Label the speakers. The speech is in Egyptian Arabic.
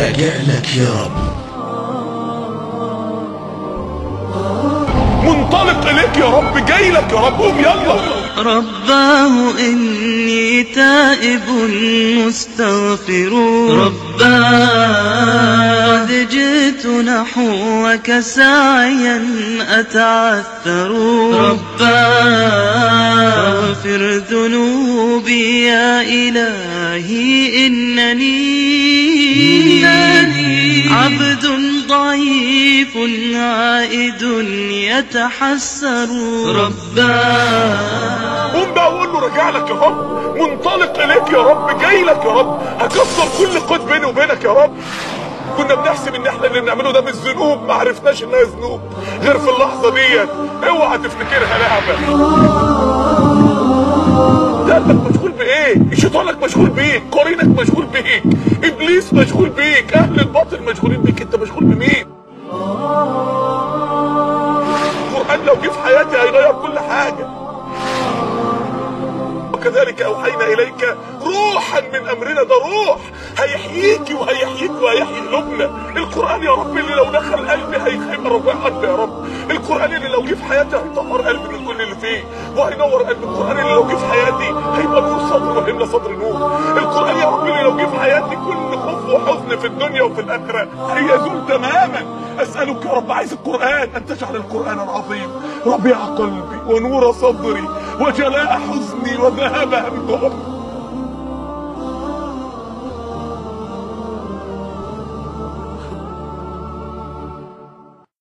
Speaker 1: راجع لك يا رب
Speaker 2: منطلق اليك يا رب جاي لك يا رب قوم يلا
Speaker 3: رباه إني تائب مستغفر رباه قد جئت نحوك سعيا أتعثر رباه اغفر ذنوبي يا إلهي إنني عبد ضعيف عائد يتحسر رباه
Speaker 2: قوم بقى وقول له راجع لك يا رب منطلق اليك يا رب جاي لك يا رب هكسر كل قيد بيني وبينك يا رب كنا بنحسب ان احنا اللي بنعمله ده بالذنوب ما عرفناش انها ذنوب غير في اللحظه ديت اوعى تفتكرها لعبه ده قلبك مشغول بايه شيطانك مشغول بيك قرينك مشغول بيك ابليس مشغول بيك اهل الباطل مشغولين بيك انت مشغول بمين القران لو جه في حياتي هيغير كل حاجه وكذلك اوحينا اليك روحا من امرنا ده روح هيحييك وهيحييك وهيحيي قلوبنا القران يا رب اللي لو دخل قلبي هيبقى ربيع قلبي يا رب القران اللي لو جه في حياتي هيطهر قلبي من كل اللي فيه وهينور قلبي القران اللي لو جه في حياتي هيبقى نور صدر وهيملى صدر نور القران يا رب اللي لو جه في حياتي كل خوف وحزن في الدنيا وفي الاخره هيزول تماما اسالك يا رب عايز القران ان تجعل القران العظيم ربيع قلبي ونور صدري وجلاء حزني وذهاب هم